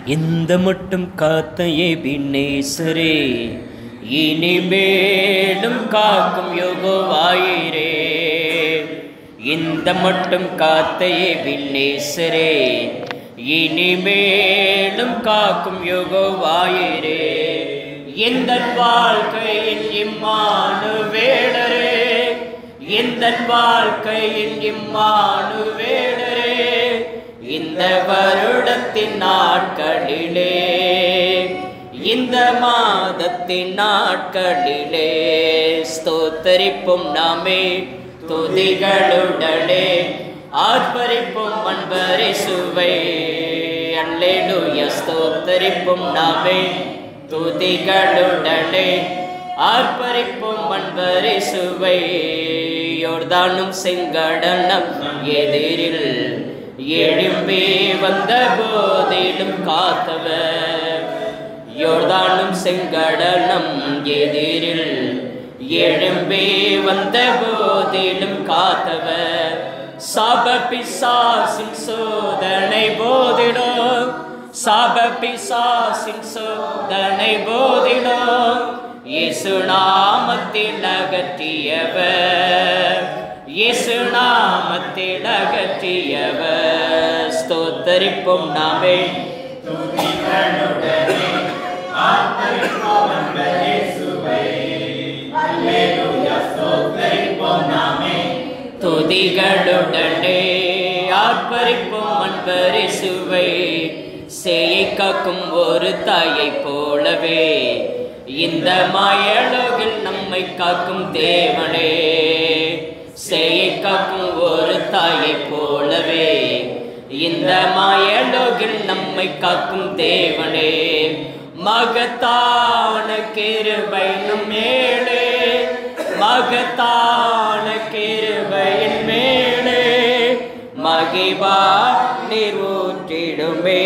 இந்த மட்டும் காத்த எபினேசரே இனிமேலும் காக்கும் யோகோவாயிரே இந்த மட்டும் காத்த எபினேசரே இனிமேலும் காக்கும் யோகோவாயிரே எந்த வாழ்க்கையின் இம்மானு வேடரே எந்த வாழ்க்கையின் இம்மானு வேடரே இந்த வருடத்தின் நாட்களிலே இந்த மாதத்தின் நாட்களிலே ஸ்தோத்தரிப்பும் நாமே துதிகளுடனே ஆர்ப்பரிப்பும் அன்பரை சுவை அல்லேலூய ஸ்தோத்தரிப்பும் நாமே துதிகளுடனே ஆர்ப்பரிப்பும் அன்பரை சுவை யோர்தானும் செங்கடனம் எதிரில் எழும்பி வந்த போதிலும் காத்தவர் யோர்தானும் செங்கடனம் எதிரில் எழும்பி வந்த போதிலும் காத்தவர் சாப பிசாசின் சோதனை போதிடும் சாப பிசாசின் சோதனை போதிடும் இயேசு நாமத்தில் அகற்றியவர் இயேசு நாமத்தில் அகற்றியவர் ஸ்தோத்தரிப்பும் நாமே துதிகளுடனே ஆர்ப்பரிப்போம் அன்பரை சுவை சேயை காக்கும் ஒரு தாயை போலவே இந்த மாயலோகில் நம்மை காக்கும் தேவனே சேயை காக்கும் ஒரு தாயை போலவே இந்த மாயலோகில் நம்மை காக்கும் தேவனே மகத்தான கிருபை நம் மேலே மகத்தான கிருபையின் மேலே மகிபா நீரூற்றிடுமே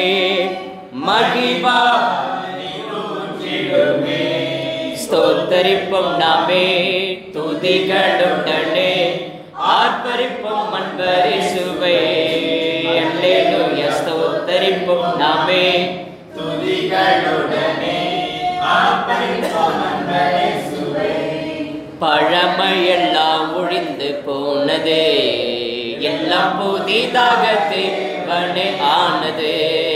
மகிபா நீரூற்றிடுமே ஸ்தோத்தரிப்போம் நாமே துதிகளுடனே ஆர்ப்பரிப்போம் அன்பரி சுவை அல்லேலூய ஸ்தோத்தரிப்போம் நாமே துதிகளுடனே ஆர்ப்பரிப்போம் அன்பரே சுவை பழமையெல்லாம் ஒழிந்து போனது எல்லாம் புதிதாக தேவனே ஆனது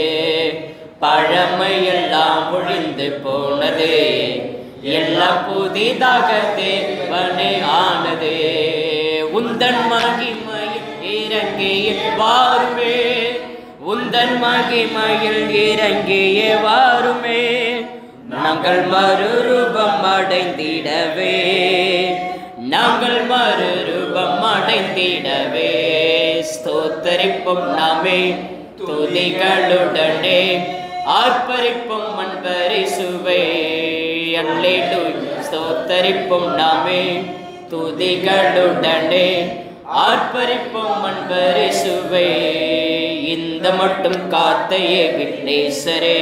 பழமையெல்லாம் ஒழிந்து போனது எல்லாம் புதிதாக தேவனே ஆனது உந்தன் மகிமையில் இறங்கிய வாருமே உந்தன் மகிமையில் இறங்கிய வாருமே நாங்கள் மறுரூபம் அடைந்திடவே நாங்கள் மறுரூபம் அடைந்திடவே ஸ்தோத்தரிப்போம் நாமே துதிகளுடனே ஆர்ப்பரிப்போம் அன்பரை சுவை அல்லேலு ஸ்தோத்தரிப்போம் நாமே துதிகளுடனே ஆர்ப்பரிப்போம் அன்பரை சுவை இந்த மட்டும் காத்தையே விக்னேசரே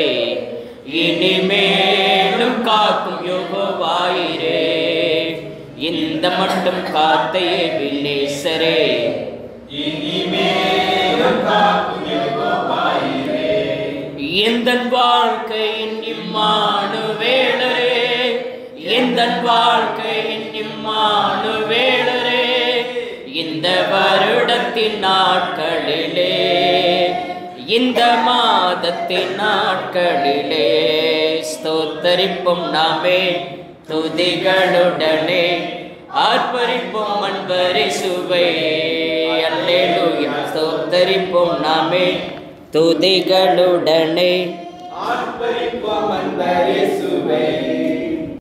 இனிமேலும் காக்கும் யோகோவாயிரே இந்த மட்டும் காத்தையே வில்லேசரே இனிமேலும் காக்கும் யெகோவாயிரே எந்த வாழ்க்கையின் இம்மானு வேளரே எந்த வாழ்க்கையின் இம்மானு வேளரே இந்த வருடத்தின் நாட்களிலே இந்த மாதத்தின் நாட்களிலே ஸ்தோத்தரிப்போம் நாமே துதிகளுடனே ஆர்ப்பரிப்போம் அன்பரை சுவை அல்லேலூயா ஸ்தோத்தரிப்போம் நாமே துதிகளுடனே ஆர்ப்பரிப்போம் அன்பரே சுவை